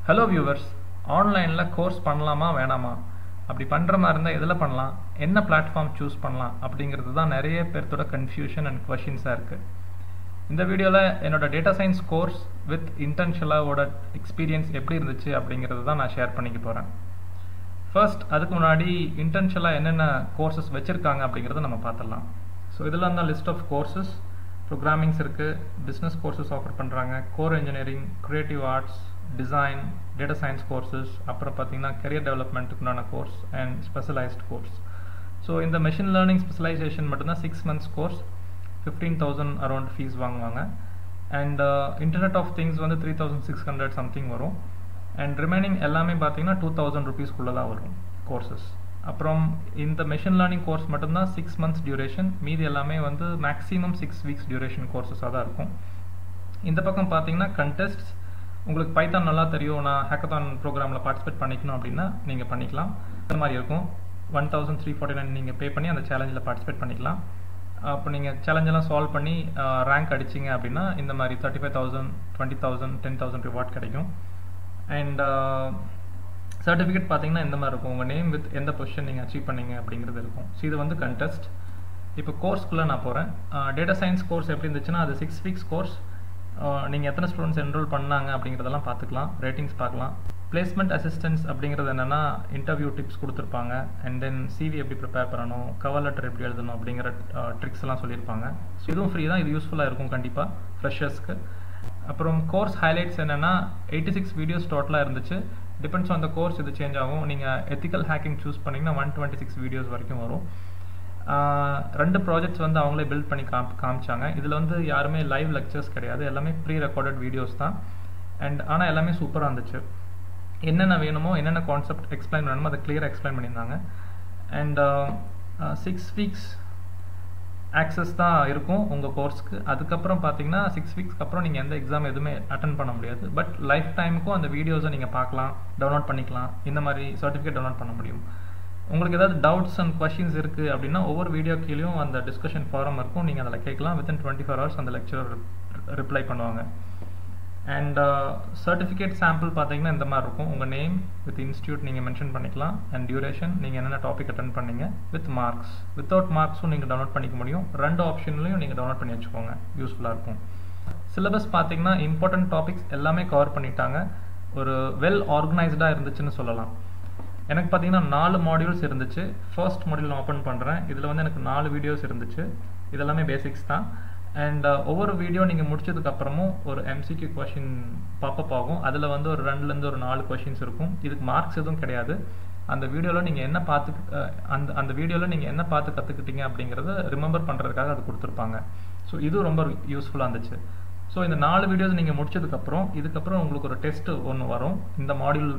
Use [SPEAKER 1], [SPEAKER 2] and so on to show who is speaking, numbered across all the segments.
[SPEAKER 1] hello viewers ஆன்லைனில் course பண்ணலாமா வேணாமா அப்படி பண்ணுற மாதிரி இருந்தால் எதில் பண்ணலாம் என்ன பிளாட்ஃபார்ம் சூஸ் பண்ணலாம் அப்படிங்கிறது தான் நிறைய பேர்த்தோட கன்ஃபியூஷன் அண்ட் கொஷின்ஸாக இருக்குது இந்த வீடியோவில் என்னோட டேட்டா சயின்ஸ் கோர்ஸ் வித் இன்டென்ஷலாவோட எக்ஸ்பீரியன்ஸ் எப்படி இருந்துச்சு அப்படிங்கிறது தான் நான் ஷேர் பண்ணிக்க போகிறேன் ஃபர்ஸ்ட் அதுக்கு முன்னாடி இன்டென்ஷலாக என்னென்ன கோர்சஸ் வச்சுருக்காங்க அப்படிங்கிறத நம்ம பார்த்துடலாம் ஸோ இதெல்லாம் தான் லிஸ்ட் ஆஃப் கோர்சஸ் ப்ரோக்ராமிங்ஸ் இருக்குது பிஸ்னஸ் கோர்சஸ் ஆஃபர் பண்ணுறாங்க core engineering creative arts design data science courses அப்புறம் பார்த்தீங்கன்னா கெரியர் டெவலப்மெண்ட்டுக்குண்டான course and specialised course so இந்த மெஷின் லேர்னிங் ஸ்பெஷலைசேஷன் மட்டும்தான் six months course fifteen thousand around fees வாங்குவாங்க and internet of things வந்து three thousand six hundred something வரும் and remaining எல்லாமே பார்த்தீங்கன்னா டூ தௌசண்ட் ருபீஸ்க்குள்ளே தான் வரும் கோர்சஸ் அப்புறம் இந்த மெஷின் லேர்னிங் கோர்ஸ் மட்டும்தான் சிக்ஸ் மந்த்ஸ் டியூரேஷன் மீதி எல்லாமே வந்து மேக்ஸிமம் சிக்ஸ் வீக்ஸ் டியூரேஷன் கோர்சஸாக தான் இருக்கும் இந்த பக்கம் பார்த்தீங்கன்னா கண்டெஸ்ட்ஸ் உங்களுக்கு பைத்தான் நல்லா தெரியும் நான் ஹேக்கத்தான் ப்ரோக்ராமில் பார்ட்டிசிபேட் பண்ணிக்கணும் அப்படின்னா நீங்கள் பண்ணிக்கலாம் இந்த மாதிரி இருக்கும் one thousand three forty nine நீங்கள் பே பண்ணி அந்த சேலஞ்சில் பார்ட்டிசிபேட் பண்ணிக்கலாம் அப்போ நீங்கள் சேலஞ்செல்லாம் சால்வ் பண்ணி ரேங்க் அடிச்சிங்க அப்படின்னா இந்த மாதிரி thirty five thousand twenty thousand ten thousand reward கிடைக்கும் அண்ட் சர்டிஃபிகேட் பார்த்தீங்கன்னா இந்த மாதிரி இருக்கும் உங்கள் நேம் வித் எந்த பொசிஷன் நீங்கள் அச்சீவ் பண்ணீங்க அப்படிங்கிறது இருக்கும் ஸோ இது வந்து கண்டெஸ்ட் இப்போ கோர்ஸ்க்குள்ளே நான் போகிறேன் டேட்டா சயின்ஸ் கோர்ஸ் எப்படி இருந்துச்சுன்னா அது சிக்ஸ் வீக்ஸ் கோர்ஸ் நீங்கள் எத்தனை ஸ்டூடெண்ட்ஸ் என்ரோல் பண்ணாங்க அப்படிங்கிறதெல்லாம் பார்த்துக்கலாம் ரேட்டிங்ஸ் பார்க்கலாம் பிளேஸ்மெண்ட் அசிஸ்டன்ஸ் அப்படிங்கிறது என்னென்னா இன்டர்வியூ டிப்ஸ் கொடுத்துருப்பாங்க அண்ட் தென் சிவி எப்படி ப்ரிப்பேர் பண்ணணும் கவர் லெட்டர் எப்படி எழுதணும் அப்படிங்கிற ட்ரிக்ஸ் எல்லாம் சொல்லியிருப்பாங்க ஸோ இதுவும் ஃப்ரீ தான் இது யூஸ்ஃபுல்லாக இருக்கும் கண்டிப்பாக ஃப்ரெஷர்ஸ்க்கு அப்புறம் கோர்ஸ் ஹைலைட்ஸ் என்னென்னா எயிட்டி சிக்ஸ் வீடியோஸ் டோட்டலாக இருந்துச்சு டிபெண்ட்ஸ் ஆன் த கோர்ஸ் இது சேஞ்ச் ஆகும் நீங்கள் எத்திக்கல் ஹேக்கிங் சூஸ் பண்ணிங்கன்னா ஒன் டுவெண்ட்டி சிக்ஸ் வீடியோஸ் வரைக்கும் வரும் ரெண்டு ப்ராஜெக்ட்ஸ் வந்து அவங்களே பில்ட் பண்ணி காம் காமிச்சாங்க இதில் வந்து யாருமே லைவ் லெக்சர்ஸ் கிடையாது எல்லாமே ப்ரீ ரெக்கார்டட் வீடியோஸ் தான் அண்ட் ஆனால் எல்லாமே சூப்பராக இருந்துச்சு என்னென்ன வேணுமோ என்னென்ன கான்செப்ட் எக்ஸ்பிளைன் பண்ணணுமோ அதை கிளியராக எக்ஸ்பிளைன் பண்ணியிருந்தாங்க அண்ட் சிக்ஸ் வீக்ஸ் ஆக்சஸ் தான் இருக்கும் உங்கள் கோர்ஸ்க்கு அதுக்கப்புறம் பார்த்தீங்கன்னா சிக்ஸ் வீக்ஸ்க்கு அப்புறம் நீங்கள் எந்த எக்ஸாம் எதுவுமே அட்டன் பண்ண முடியாது பட் லைஃப் டைமுக்கும் அந்த வீடியோஸை நீங்கள் பார்க்கலாம் டவுன்லோட் பண்ணிக்கலாம் இந்த மாதிரி சர்டிஃபிகேட் டவுன்லோட் பண்ண முடியும் உங்களுக்கு ஏதாவது டவுட்ஸ் அண்ட் கொஷின்ஸ் இருக்குது அப்படின்னா ஒவ்வொரு வீடியோ கீழேயும் அந்த டிஸ்கஷன் ஃபாரம் இருக்கும் நீங்கள் அதில் கேட்கலாம் வித்தின் டுவெண்ட்டி ஃபோர் ஹவர்ஸ் அந்த லெக்சர் ரிப்ளை பண்ணுவாங்க அண்ட் சர்டிஃபிகேட் சாம்பிள் பார்த்தீங்கன்னா இந்த மாதிரி இருக்கும் உங்கள் நேம் வித் இன்ஸ்டியூட் நீங்கள் மென்ஷன் பண்ணிக்கலாம் அண்ட் டியூரேஷன் நீங்கள் என்னென்ன டாபிக் அட்டன் பண்ணீங்க வித் மார்க்ஸ் வித்தவுட் மார்க்ஸும் நீங்கள் டவுன்லோட் பண்ணிக்க முடியும் ரெண்டு ஆப்ஷன்லையும் நீங்கள் டவுன்லோட் பண்ணி வச்சுக்கோங்க யூஸ்ஃபுல்லாக இருக்கும் சிலபஸ் பார்த்தீங்கன்னா இம்பார்ட்டன்ட் டாபிக்ஸ் எல்லாமே கவர் பண்ணிட்டாங்க ஒரு வெல் ஆர்கனைஸ்டாக இருந்துச்சுன்னு சொல்லலாம் எனக்கு பார்த்தீங்கன்னா நாலு மாடியூல்ஸ் இருந்துச்சு ஃபர்ஸ்ட் மாடியூல் ஓப்பன் பண்ணுறேன் இதில் வந்து எனக்கு நாலு வீடியோஸ் இருந்துச்சு இதெல்லாமே பேசிக்ஸ் தான் அண்ட் ஒவ்வொரு வீடியோ நீங்கள் முடிச்சதுக்கப்புறமும் ஒரு எம்சிக்யூ கொஷின் பாப்பப் ஆகும் அதில் வந்து ஒரு ரெண்டுலேருந்து ஒரு நாலு கொஷின்ஸ் இருக்கும் இதுக்கு மார்க்ஸ் எதுவும் கிடையாது அந்த வீடியோவில் நீங்கள் என்ன பார்த்து அந்த அந்த வீடியோவில் நீங்கள் என்ன பார்த்து கற்றுக்கிட்டீங்க அப்படிங்கிறத ரிமெம்பர் பண்ணுறதுக்காக அது கொடுத்துருப்பாங்க ஸோ இது ரொம்ப யூஸ்ஃபுல்லாக இருந்துச்சு ஸோ இந்த நாலு வீடியோஸ் நீங்கள் முடிச்சதுக்கப்புறம் இதுக்கப்புறம் உங்களுக்கு ஒரு டெஸ்ட் ஒன்று வரும் இந்த மாடியூல்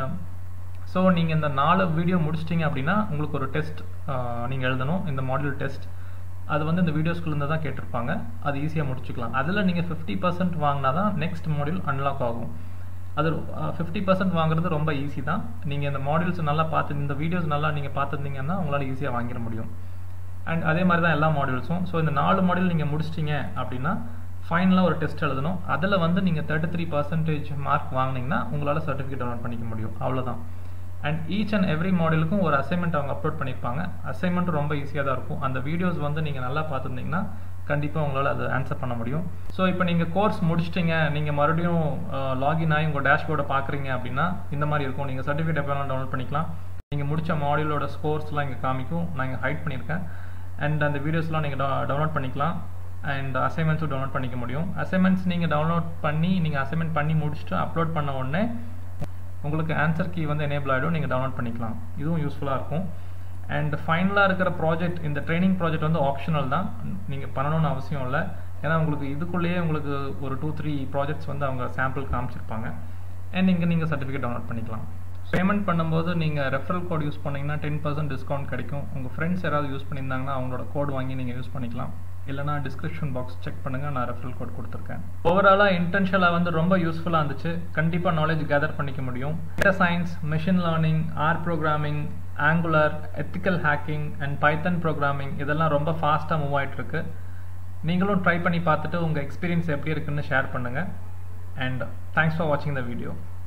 [SPEAKER 1] ஸோ நீங்கள் இந்த நாலு வீடியோ முடிச்சிட்டிங்க அப்படின்னா உங்களுக்கு ஒரு டெஸ்ட் நீங்கள் எழுதணும் இந்த மாடியூல் டெஸ்ட் அது வந்து இந்த வீடியோஸ்குள்ளேருந்து தான் கேட்டிருப்பாங்க அது ஈஸியாக முடிச்சுக்கலாம் அதில் நீங்கள் ஃபிஃப்டி பர்சன்ட் வாங்கினா தான் நெக்ஸ்ட் மாடியூல் அன்லாக் ஆகும் அது ஃபிஃப்டி பர்சன்ட் வாங்குறது ரொம்ப ஈஸி தான் நீங்கள் இந்த மாடியூல்ஸ் நல்லா பார்த்து இந்த வீடியோஸ் நல்லா நீங்கள் பார்த்துருந்தீங்கன்னா உங்களால் ஈஸியாக வாங்கிட முடியும் அண்ட் அதே மாதிரி தான் எல்லா மாடியூல்ஸும் ஸோ இந்த நாலு மாடியூல் நீங்கள் முடிச்சிட்டிங்க அப்படின்னா ஃபைனலாக ஒரு டெஸ்ட் எழுதணும் அதில் வந்து நீங்கள் தேர்ட்டி த்ரீ பர்சன்டேஜ் மார்க் வாங்கினீங்கன்னா உங்களால் சர்டிஃபிகேட் டவுன்லோட் பண்ணிக்க முடியும் அவ்வளோதான் அண்ட் ஈச் அண்ட் எவ்ரி மாடலுக்கும் ஒரு அசைன்மெண்ட் அவங்க அப்லோட் பண்ணியிருப்பாங்க அசைன்மெண்ட் ரொம்ப ஈஸியாக தான் இருக்கும் அந்த வீடியோஸ் வந்து நீங்கள் நல்லா பார்த்துருந்தீங்கன்னா கண்டிப்பாக உங்களால் அதை ஆன்சர் பண்ண முடியும் ஸோ இப்போ நீங்கள் கோர்ஸ் முடிச்சிட்டிங்க நீங்கள் மறுபடியும் லாகின் ஆகி உங்கள் டேஷ்போர்டை பார்க்குறீங்க அப்படின்னா இந்த மாதிரி இருக்கும் நீங்கள் சர்டிஃபிகேட் எப்போ டவுன்லோட் பண்ணிக்கலாம் நீங்கள் முடித்த மாடியூலோட ஸ்கோர்ஸ்லாம் இங்கே காமிக்கும் நான் இங்கே ஹைட் பண்ணியிருக்கேன் அண்ட் அந்த வீடியோஸ்லாம் நீங்கள் டவுன்லோட் பண்ணிக்கலாம் அண்ட் அசைன்மெண்ட்ஸும் டவுன்லோட் பண்ணிக்க முடியும் அசைன்மெண்ட்ஸ் நீங்கள் டவுன்லோட் பண்ணி நீங்கள் அசைன்மெண்ட் பண்ணி முடிச்சுட்டு அப்லோட் பண்ண உடனே உங்களுக்கு ஆன்சர் கீ வந்து எனேபிள் ஆகிடும் நீங்கள் டவுன்லோட் பண்ணிக்கலாம் இதுவும் யூஸ்ஃபுல்லாக இருக்கும் அண்ட் ஃபைனலாக இருக்கிற ப்ராஜெக்ட் இந்த ட்ரைனிங் ப்ராஜெக்ட் வந்து ஆப்ஷனல் தான் நீங்கள் பண்ணணும்னு அவசியம் இல்லை ஏன்னா உங்களுக்கு இதுக்குள்ளேயே உங்களுக்கு ஒரு டூ த்ரீ ப்ராஜெக்ட்ஸ் வந்து அவங்க சாம்பிள் காமிச்சிருப்பாங்க அண்ட் இங்கே நீங்கள் சர்டிஃபிகேட் டவுன்லோட் பண்ணிக்கலாம் பேமெண்ட் பண்ணும்போது நீங்கள் ரெஃபரல் கோட் யூஸ் பண்ணிங்கன்னா டென் பர்சன்ட் டிஸ்கவுண்ட் கிடைக்கும் உங்கள் ஃப்ரெண்ட்ஸ் யாராவது யூஸ் பண்ணியிருந்தாங்கன்னா அவங்களோட கோட் வாங்கி நீங்கள் யூஸ் பண்ணிக்கலாம் இல்லைனா டிஸ்கிரிப்ஷன் பாக்ஸ் செக் பண்ணுங்கள் நான் ரெஃபரல் கோட் கொடுத்துருக்கேன் ஓவராலாக இன்டென்ஷியலாக வந்து ரொம்ப யூஸ்ஃபுல்லாக இருந்துச்சு கண்டிப்பாக நாலேஜ் கேதர் பண்ணிக்க முடியும் data science machine learning or programming Angular ethical hacking and Python programming இதெல்லாம் ரொம்ப ஃபாஸ்ட்டாக மூவ் ஆகிட்டு இருக்கு நீங்களும் ட்ரை பண்ணி பார்த்துட்டு உங்கள் எக்ஸ்பீரியன்ஸ் எப்படி இருக்குன்னு ஷேர் பண்ணுங்கள் அண்ட் தேங்க்ஸ் ஃபார் வாட்சிங் த வீடியோ